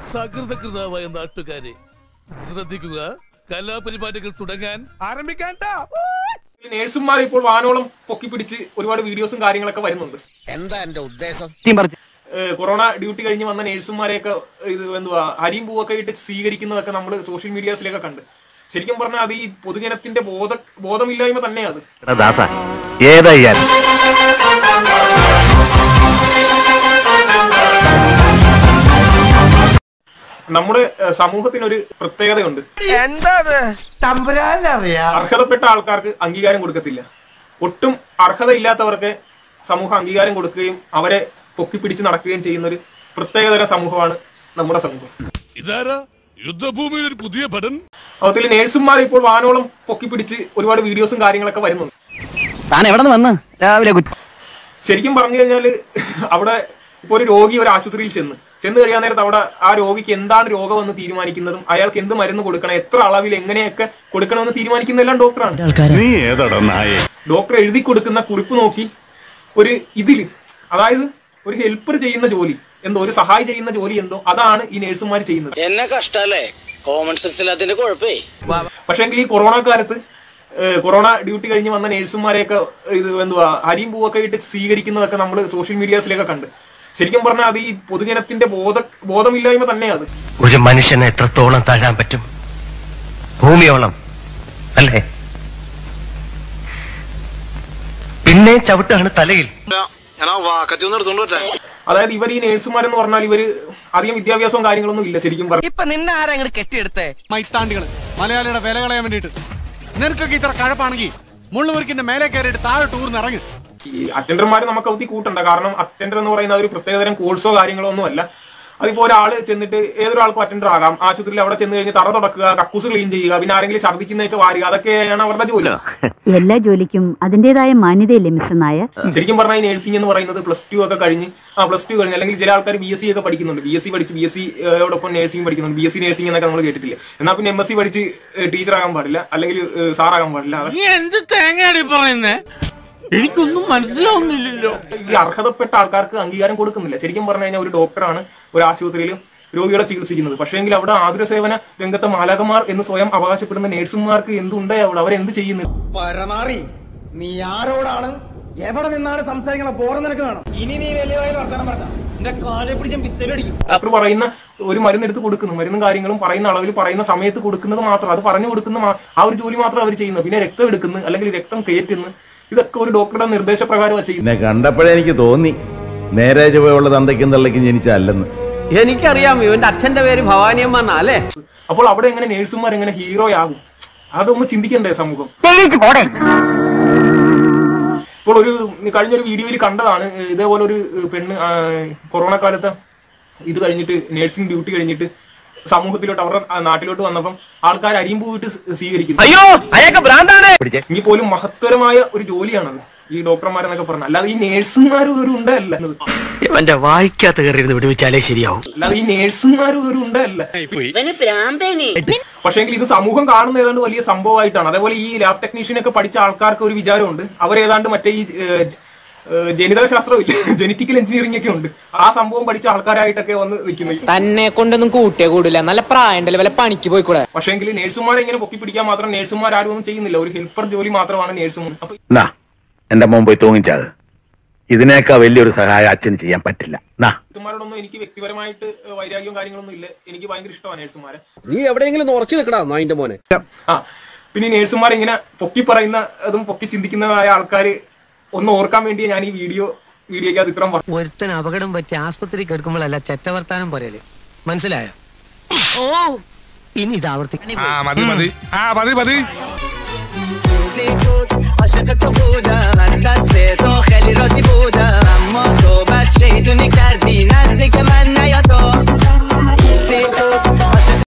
സകൃതകൃതാവായ നാട്ടുകാരെ ശ്രദ്ധിക്കുക കലാപരിപാടികൾ തുടങ്ങാൻ ആരംഭിക്കാൻ നേഴ്സുമാരെ ഇപ്പോൾ വാനോളം പൊക്കിപ്പിടിച്ച് ഒരുപാട് വീഡിയോസും കാര്യങ്ങളൊക്കെ വരുന്നുണ്ട് എന്താ എന്റെ ഉദ്ദേശം ഏഹ് കൊറോണ ഡ്യൂട്ടി കഴിഞ്ഞ് വന്ന നേഴ്സുമാരെയൊക്കെ ഇത് എന്തുവാ അരിയും പൂവൊക്കെ ഇട്ട് സ്വീകരിക്കുന്നതൊക്കെ നമ്മൾ സോഷ്യൽ മീഡിയാസിലൊക്കെ കണ്ട് ശരിക്കും പറഞ്ഞാൽ അത് ഈ പൊതുജനത്തിന്റെ ബോധ ബോധമില്ലായ്മ തന്നെയാണ് അത് ദാസ ഏതാ നമ്മുടെ ഏഹ് സമൂഹത്തിനൊരു പ്രത്യേകതയുണ്ട് അർഹതപ്പെട്ട ആൾക്കാർക്ക് അംഗീകാരം കൊടുക്കത്തില്ല ഒട്ടും അർഹതയില്ലാത്തവർക്ക് സമൂഹം അംഗീകാരം കൊടുക്കുകയും അവരെ പൊക്കിപ്പിടിച്ച് നടക്കുകയും ചെയ്യുന്ന ഒരു പ്രത്യേകതര സമൂഹമാണ് നമ്മുടെ സമൂഹം ഇതാരാ യുദ്ധഭൂമിയിൽ ഒരു പുതിയ ഭടൻ അതിൽ നേഴ്സുമാരെ ഇപ്പോൾ വാനോളം പൊക്കിപ്പിടിച്ച് ഒരുപാട് വീഡിയോസും കാര്യങ്ങളൊക്കെ വരുന്നുണ്ട് താൻ എവിടെ നിന്ന് വന്ന് രാവിലെ ശരിക്കും പറഞ്ഞു കഴിഞ്ഞാല് അവിടെ ഇപ്പൊ ഒരു രോഗി ഒരു ആശുപത്രിയിൽ ചെന്ന് ചെന്ന് കഴിയാൻ നേരത്ത് അവിടെ ആ രോഗിക്ക് എന്താണ് രോഗമെന്ന് തീരുമാനിക്കുന്നതും അയാൾക്ക് എന്ത് മരുന്ന് കൊടുക്കണം എത്ര അളവിൽ എങ്ങനെയൊക്കെ കൊടുക്കണമെന്ന് തീരുമാനിക്കുന്നതെല്ലാം ഡോക്ടറാണ് നീ ഏതാടാ നായേ ഡോക്ടർ എഴുതി കൊടുക്കുന്ന കുറിപ്പ് നോക്കി ഒരു ഇതില് അതായത് ഒരു ഹെൽപ്പർ ചെയ്യുന്ന ജോലി എന്തോ ഒരു സഹായി ചെയ്യുന്ന ജോലി എന്തോ അതാണ് ഈ നേഴ്സുമാർ ചെയ്യുന്നത് എന്നെ കഷ്ടല്ലേ കോമൺ സെൻസ് ഇല്ലാത്തതിന്റെ കുഴപ്പേ പക്ഷേങ്കിൽ ഈ കൊറോണ കാലത്ത് ഏഹ്, കൊറോണ ഡ്യൂട്ടി കഴിഞ്ഞ് വന്ന നേഴ്സുമാരെയൊക്കെ ഇത് എന്തുവാ അരിയും പൂവൊക്കെ ഇട്ട് സ്വീകരിക്കുന്നതൊക്കെ നമ്മൾ സോഷ്യൽ മീഡിയാസിലൊക്കെ കണ്ട് ശരിക്കും പറഞ്ഞാൽ അത് ഈ പൊതുജനത്തിന്റെ ബോധ ബോധമില്ലായ്മ തന്നെയാണ് അത് ഒരു മനുഷ്യനെ എത്രത്തോളം താഴാൻ പറ്റും ഭൂമിയോളം അല്ലേ പിന്നെ ചവിട്ടാണ് തലയിൽ ഞാൻ ആ വാക്കത്തി ഒന്ന് എടുത്തോണ്ട് വരട്ടെ അതായത് ഇവർ ഈ നേഴ്സുമാരെന്ന് പറഞ്ഞാൽ ഇവര് അധികം വിദ്യാഭ്യാസവും കാര്യങ്ങളൊന്നും ഇല്ല ശരിക്കും പറഞ്ഞു ഇപ്പൊ നിന്നെ ആരാ ഇങ്ങോട്ട് കെട്ടിയെടുത്തേ മൈത്താണ്ടികള് മലയാളിയുടെ വില കളയാൻ വേണ്ടിട്ട് നിനക്കൊക്കെ ഇത്ര കഴപ്പാണെങ്കിൽ മുള്ളുമുറിക്കിന്റെ മേലെ കയറിയിട്ട് താഴെ ടൂർന്ന് ഇറങ്ങും ഈ അറ്റൻഡർമാരെ നമുക്ക് അവധി കൂട്ടണ്ട കാരണം അറ്റൻഡർ എന്ന് പറയുന്ന ഒരു പ്രത്യേകതരം കോഴ്സോ കാര്യങ്ങളോ ഒന്നും അല്ല അതിപ്പോ ഒരാള് ചെന്നിട്ട് ഏതൊരാൾക്കും അറ്റൻഡർ ആകാം ആശുപത്രിയിൽ അവിടെ ചെന്ന് കഴിഞ്ഞ് തറ തുടക്കുക കക്കൂസ് ക്ലീൻ ചെയ്യുക പിന്നെ ആരെങ്കിലും ഛർദ്ദിക്കുന്നതൊക്കെ വാരുക അതൊക്കെയാണ് അവരുടെ ജോലി എല്ലാ ജോലിക്കും അതിന്റേതായ മാന്യതയില്ലേ മിസ്റ്റർ നായർ ശരിക്കും പറഞ്ഞാൽ ഈ നഴ്സിംഗ് എന്ന് പറയുന്നത് പ്ലസ് ടു ഒക്കെ കഴിഞ്ഞ് ആ പ്ലസ് ടു കഴിഞ്ഞ് അല്ലെങ്കിൽ ചില ആൾക്കാർ ബി എസ് സി ഒക്കെ പഠിക്കുന്നുണ്ട് ബി എസ് സി പഠിച്ച് ബി എസ് സിയോടൊപ്പം നഴ്സിംഗ് പഠിക്കുന്നുണ്ട് ബി എസ് സി നഴ്സിംഗ് എന്നൊക്കെ നമ്മൾ കേട്ടിട്ടില്ല എന്നാൽ പിന്നെ എം എസ് സി പഠിച്ച് ടീച്ചർ ആകാൻ പാടില്ല അല്ലെങ്കിൽ സാറാകാൻ പാടില്ല അതൊക്കെ നീ എന്ത് തേങ്ങയാണ് പറയുന്നേ എനിക്കൊന്നും മനസ്സിലാവുന്നില്ലല്ലോ ഈ അർഹതപ്പെട്ട ആൾക്കാർക്ക് അംഗീകാരം കൊടുക്കുന്നില്ല ശരിക്കും പറഞ്ഞു കഴിഞ്ഞാൽ ഒരു ഡോക്ടറാണ് ഒരു ആശുപത്രിയിൽ രോഗികളെ ചികിത്സിക്കുന്നത് പക്ഷേങ്കിൽ അവിടെ ആതുര സേവന രംഗത്തെ മാലാകമാർ എന്ന് സ്വയം അവകാശപ്പെടുന്ന നേഴ്സുമാർക്ക് എന്തുണ്ട് അവിടെ അവരെന്ത് ചെയ്യുന്നു പരനാറി നീ ആരോടാണ് എവിടെ നിന്നാണ് സംസാരിക്കണ ബോറം നിനക്ക് വേണം ഇനി നീ വലിയ വായിൽ വർത്താനം പറഞ്ഞ എന്റെ കാലെ പിടിച്ചും പിച്ചലടിക്കും ഡോക്ടർ പറയുന്ന ഒരു മരുന്ന് എടുത്ത് കൊടുക്കുന്നു മരുന്നും കാര്യങ്ങളും പറയുന്ന അളവിൽ പറയുന്ന സമയത്ത് കൊടുക്കുന്നത് മാത്രം അത് പറഞ്ഞു കൊടുക്കുന്ന മാ- ആ ഒരു ജോലി മാത്രം അവർ ചെയ്യുന്നു പിന്നെ രക്തം എടുക്കുന്നു അല്ലെങ്കിൽ രക്തം കയറ്റുന്നു ഇതൊക്കെ ഒരു ഡോക്ടറുടെ നിർദ്ദേശപ്രകാരമാണ് ചെയ്യുന്നത് എന്നെ കണ്ടപ്പോഴേ എനിക്ക് തോന്നി നേരെ ചുവയുള്ള തന്തയ്ക്കും തള്ളയ്ക്കും ജനിച്ചല്ലെന്ന് എനിക്കറിയാം ഇവന്റെ അച്ഛന്റെ പേര് ഭവാനിയമ്മ എന്നാ അല്ലേ അപ്പോൾ അവിടെ എങ്ങനെ നേഴ്സുമാർ എങ്ങനെ ഹീറോ ആകും അതൊന്ന് ചിന്തിക്കണ്ടേ സമൂഹം ഇപ്പോൾ ഒരു കഴിഞ്ഞൊരു വീഡിയോയിൽ കണ്ടതാണ് ഇതേപോലെ ഒരു പെണ്ണ് ആ, കൊറോണ കാലത്ത് ഇത് കഴിഞ്ഞിട്ട് നേഴ്സിംഗ് ഡ്യൂട്ടി കഴിഞ്ഞിട്ട് സമൂഹത്തിലോട്ട് അവരുടെ ആ, നാട്ടിലോട്ട് വന്നപ്പം ആൾക്കാർ അരിയും പോയിട്ട് സ്വീകരിക്കുന്നു അയ്യോ അയാൾക്ക് ഭ്രാന്താണ് എങ്കിൽ പോലും മഹത്തരമായ ഒരു ജോലിയാണത് ഈ ഡോക്ടർമാരെന്നൊക്കെ പറഞ്ഞ അല്ലാതെ ഈ നേഴ്സുമാരും ഒരു ഉണ്ടല്ല ഇവന്റെ വായിക്കാത്ത കയറിയിരുന്ന് വിടുവിച്ചാലേ ശരിയാവും അല്ലാതെ ഈ നേഴ്സുമാരും ഒരു ഉണ്ടല്ല പക്ഷേങ്കിൽ ഇത് സമൂഹം കാണുന്ന ഏതാണ്ട് വലിയ സംഭവമായിട്ടാണ് അതേപോലെ ഈ ലാബ് ടെക്നീഷ്യൻ ഒക്കെ പഠിച്ച ആൾക്കാർക്ക് ഒരു വിചാരമുണ്ട് അവരേതാണ്ട് മറ്റേ ഈ ഏഹ്, ജ- ഏഹ്, ജനിതക ശാസ്ത്രം ഇല്ല ജനറ്റിക്കൽ എഞ്ചിനീയറിംഗ് ഒക്കെ ഉണ്ട് ആ സംഭവം പഠിച്ച ആൾക്കാരായിട്ടൊക്കെ വന്ന് നിൽക്കുന്നത് തന്നെ കൊണ്ടൊന്നും കൂട്ടിയേ കൂടില്ല നല്ല പ്രായണ്ടല്ലേ വല്ല പണിക്ക് പോയിക്കൂടെ പക്ഷേങ്കിൽ നേഴ്സുമാരെ ഇങ്ങനെ പൊക്കി പിടിക്കാൻ മാത്രം നേഴ്സുമാർ ആരും ഒന്നും ചെയ്യുന്നില്ല ഒരു ഹെൽപ്പർ ജോലി മാത്രമാണ് നേഴ്സുമാർ അപ്പൊ നാ എന്റെ മോൻ പോയി തൂങ്ങിച്ചത് ഇതിനേക്കാ വലിയൊരു സഹായം അച്ഛന് ചെയ്യാൻ പറ്റില്ല നാ നേഴ്സുമാരോടൊന്നും എനിക്ക് വ്യക്തിപരമായിട്ട് ഏഹ്, വൈരാഗ്യവും കാര്യങ്ങളൊന്നും ഇല്ല എനിക്ക് ഭയങ്കര ഇഷ്ടമാണ് നേഴ്സുമാരെ നീ എവിടെയെങ്കിലും ഉറച്ചു നിൽക്കടാ നായിന്റെ മോനെ ആ പിന്നെ ഈ നേഴ്സുമാർ ഇങ്ങനെ പൊക്കി പറയുന്ന അതും പൊക്കി ചിന്തിക്കുന്നതായ ആൾക്കാർ ഒന്ന് ഓർക്കാൻ വേണ്ടി ഞാൻ ഈ വീഡിയോ വീഡിയോയ്ക്ക് അത് ഇത്രയും പറഞ്ഞു ഒരുത്തൻ അപകടം പറ്റി ആസ്പത്രി കിടക്കുമ്പോഴല്ല ചെറ്റവർത്താനം പറയല് മനസ്സിലായോ ഓ ഇനി ഇത് ആവർത്തിക്കും മതി മതി ആ മതി മതി അശകത്ത